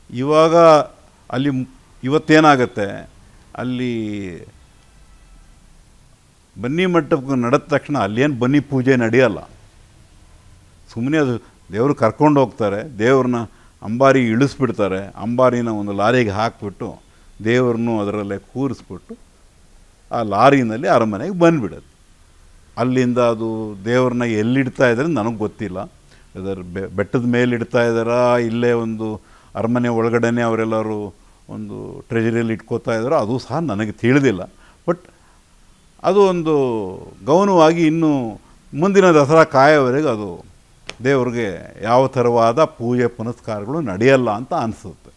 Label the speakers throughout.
Speaker 1: ಇವಾಗ ಅಲ್ಲಿ ಮ್- ಇವತ್ತೇನಾಗತ್ತೆ ಅಲ್ಲಿ ಬನ್ನಿ ಮಂಟಪಕ್ಕೆ ನಡೆದ ತಕ್ಷಣ ಅಲ್ಲೇನು ಬನ್ನಿ ಪೂಜೆ ನಡೆಯಲ್ಲ ಸುಮ್ಮನೆ ಅದು ದೇವರು ಕರ್ಕೊಂಡು ಹೋಗ್ತಾರೆ ದೇವ್ರನ್ನ ಅಂಬಾರಿ ಇಳಿಸ್ಬಿಡ್ತಾರೆ ಅಂಬಾರಿನ ಒಂದು ಲಾರಿಗೆ ಹಾಕಿಬಿಟ್ಟು ದೇವ್ರನ್ನೂ ಅದರಲ್ಲೇ ಕೂರಿಸ್ಬಿಟ್ಟು ಆ ಲಾರಿನಲ್ಲಿ ಅರಮನೆಗೆ ಬಂದುಬಿಡುತ್ತೆ ಅಲ್ಲಿಂದ ಅದು ದೇವ್ರನ್ನ ಎಲ್ಲಿಡ್ತಾ ಇದ್ದಾರೆ ನನಗೆ ಗೊತ್ತಿಲ್ಲ ಅದರ ಬೆ- ಬೆಟ್ಟದ ಮೇಲೆ ಇಡ್ತಾ ಇದ್ದಾರಾ ಇಲ್ಲೇ ಒಂದು ಅರಮನೆ ಒಳಗಡೆನೇ ಅವರೆಲ್ಲರೂ ಒಂದು ಟ್ರೆಜರಿಯಲ್ಲಿ ಇಟ್ಕೋತಾ ಇದ್ದಾರೋ ಅದು ಸಹ ನನಗೆ ತಿಳಿದಿಲ್ಲ ಬಟ್ ಅದು ಒಂದು ಗೌನವಾಗಿ ಇನ್ನು ಮುಂದಿನ ದಸರಾ ಕಾಯೋವರೆಗೆ ಅದು ದೇವ್ರಿಗೆ ಯಾವ ಥರವಾದ ಪೂಜೆ ಪುನಸ್ಕಾರಗಳು ನಡೆಯಲ್ಲ ಅಂತ ಅನಿಸುತ್ತೆ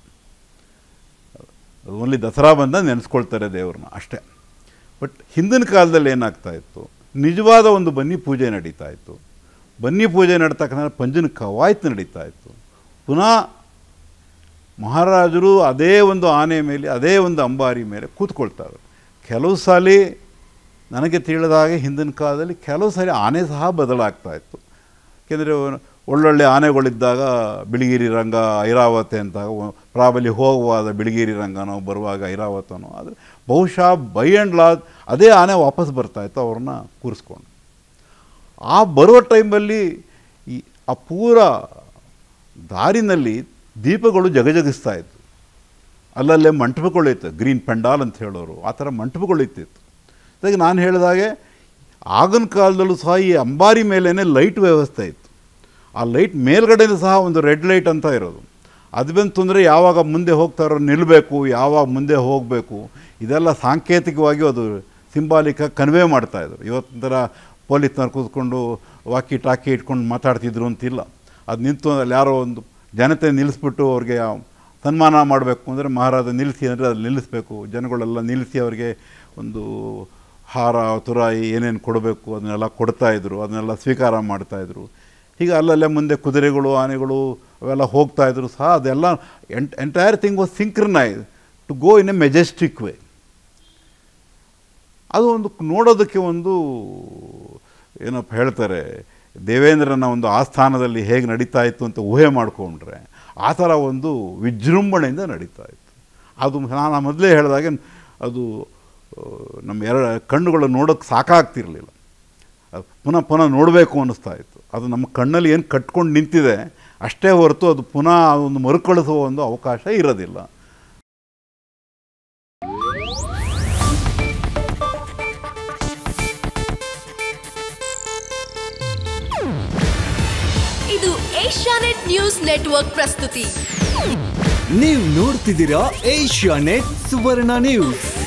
Speaker 1: ಅದು ಓನ್ಲಿ ದಸರಾ ಬಂದ ನೆನೆಸ್ಕೊಳ್ತಾರೆ ದೇವ್ರನ್ನ ಅಷ್ಟೇ ಬಟ್ ಹಿಂದಿನ ಕಾಲದಲ್ಲಿ ಏನಾಗ್ತಾ ಇತ್ತು ನಿಜವಾದ ಒಂದು ಬನ್ನಿ ಪೂಜೆ ನಡೀತಾ ಇತ್ತು ಬನ್ನಿ ಪೂಜೆ ನಡ್ತಕ್ಕಂಥ ಪಂಜನ ಕವಾಯತ್ ನಡೀತಾ ಇತ್ತು ಪುನಃ ಮಹಾರಾಜರು ಅದೇ ಒಂದು ಆನೆ ಮೇಲೆ ಅದೇ ಒಂದು ಅಂಬಾರಿ ಮೇಲೆ ಕೂತ್ಕೊಳ್ತಾರೆ ಕೆಲವು ಸಾಲ ನನಗೆ ತಿಳಿದ ಹಾಗೆ ಹಿಂದಿನ ಕಾಲದಲ್ಲಿ ಕೆಲವು ಸಾರಿ ಆನೆ ಸಹ ಬದಲಾಗ್ತಾ ಇತ್ತು ಏಕೆಂದರೆ ಒಳ್ಳೊಳ್ಳೆ ಆನೆಗಳಿದ್ದಾಗ ಬಿಳಿಗಿರಿ ರಂಗ ಐರಾವತೆ ಅಂತ ಒ- ಪ್ರಾಬಲ್ಯ ಹೋಗುವಾದ ಬಿಳಿಗಿರಿ ರಂಗನೋ ಬರುವಾಗ ಐರಾವತನೋ ಆದರೆ ಬಹುಶಃ ಬೈ ಆ್ಯಂಡ್ ಲಾರ್ಜ್ ಅದೇ ಆನೆ ವಾಪಸ್ ಬರ್ತಾ ಇತ್ತು ಅವ್ರನ್ನ ಕೂರಿಸ್ಕೊಂಡು ಆ ಬರುವ ಟೈಮಲ್ಲಿ ಈ ಆ ಪೂರ ದಾರಿನಲ್ಲಿ ದೀಪಗಳು ಜಗಜಗಿಸ್ತಾ ಇತ್ತು ಅಲ್ಲಲ್ಲೇ ಮಂಟಪಗಳಿತ್ತು ಗ್ರೀನ್ ಪೆಂಡಾಲ್ ಅಂತ ಹೇಳೋರು ಆ ಥರ ಮಂಟಪಗಳಿತ್ತಿತ್ತು ಅದಕ್ಕೆ ನಾನು ಹೇಳಿದಾಗೆ ಆಗಿನ ಕಾಲದಲ್ಲೂ ಸಹ ಈ ಅಂಬಾರಿ ಮೇಲೇ ಲೈಟ್ ವ್ಯವಸ್ಥೆ ಇತ್ತು ಆ ಲೈಟ್ ಮೇಲ್ಗಡೆನೂ ಸಹ ಒಂದು ರೆಡ್ ಲೈಟ್ ಅಂತ ಇರೋದು ಅದು ಬಂತು ಅಂದರೆ ಯಾವಾಗ ಮುಂದೆ ಹೋಗ್ತಾರೋ ನಿಲ್ಲಬೇಕು ಯಾವಾಗ ಮುಂದೆ ಹೋಗಬೇಕು ಇದೆಲ್ಲ ಸಾಂಕೇತಿಕವಾಗಿ ಅದು ಸಿಂಬಾಲಿಕ ಕನ್ವೆ ಮಾಡ್ತಾಯಿದ್ರು ಇವತ್ತಿನ ಥರ ಪೊಲೀಸ್ನವ್ರು ಕೂತ್ಕೊಂಡು ವಾಕಿ ಟಾಕಿ ಇಟ್ಕೊಂಡು ಮಾತಾಡ್ತಿದ್ರು ಅಂತಿಲ್ಲ ಅದು ನಿಂತು ಅಲ್ಲಿ ಯಾರೋ ಒಂದು ಜನತೆ ನಿಲ್ಲಿಸ್ಬಿಟ್ಟು ಅವ್ರಿಗೆ ಸನ್ಮಾನ ಮಾಡಬೇಕು ಅಂದರೆ ಮಹಾರಾಜ ನಿಲ್ಲಿಸಿ ಅಂದರೆ ಅದು ನಿಲ್ಲಿಸ್ಬೇಕು ಜನಗಳೆಲ್ಲ ನಿಲ್ಲಿಸಿ ಅವರಿಗೆ ಒಂದು ಹಾರ ತುರಾಯಿ ಏನೇನು ಕೊಡಬೇಕು ಅದನ್ನೆಲ್ಲ ಕೊಡ್ತಾಯಿದ್ರು ಅದನ್ನೆಲ್ಲ ಸ್ವೀಕಾರ ಮಾಡ್ತಾಯಿದ್ರು ಹೀಗೆ ಅಲ್ಲಲ್ಲೇ ಮುಂದೆ ಕುದುರೆಗಳು ಆನೆಗಳು ಅವೆಲ್ಲ ಹೋಗ್ತಾಯಿದ್ರು ಸಹ ಅದೆಲ್ಲ ಎಂಟ್ entire thing was synchronised to go in a majestic way ಅದು ಒಂದು ನೋಡೋದಕ್ಕೆ ಒಂದು ಏನಪ್ಪ ಹೇಳ್ತಾರೆ ದೇವೇಂದ್ರನ ಒಂದು ಆಸ್ಥಾನದಲ್ಲಿ ಹೇಗೆ ನಡೀತಾ ಇತ್ತು ಅಂತ ಊಹೆ ಮಾಡಿಕೊಂಡ್ರೆ ಆ ಥರ ಒಂದು ವಿಜೃಂಭಣೆಯಿಂದ ನಡೀತಾ ಇತ್ತು ಅದು ನಾನು ಮೊದಲೇ ಹೇಳಿದಾಗೆ ಅದು ಆ, ನಮ್ಮ ಎರಡು ಕಣ್ಣುಗಳು ನೋಡೋಕ್ಕೆ ಸಾಕಾಗ್ತಿರಲಿಲ್ಲ ಅದು ಪುನಃ ಪುನಃ ನೋಡಬೇಕು ಅನ್ನಿಸ್ತಾ ಇತ್ತು ಅದು ನಮ್ಮ ಕಣ್ಣಲ್ಲಿ ಏನು ಕಟ್ಕೊಂಡು ನಿಂತಿದೆ ಅಷ್ಟೇ ಹೊರತು ಅದು ಪುನಃ ಒಂದು ಮರುಕಳಿಸುವ ಒಂದು ಅವಕಾಶ ಇರೋದಿಲ್ಲ
Speaker 2: ಇದು ಏಷ್ಯಾನೆಟ್ ನ್ಯೂಸ್ ನೆಟ್ವರ್ಕ್ ಪ್ರಸ್ತುತಿ
Speaker 3: ನೀವು ನೋಡ್ತಿದ್ದೀರಾ ಏಷ್ಯಾ ನೆಟ್ ಸುವರ್ಣ ನ್ಯೂಸ್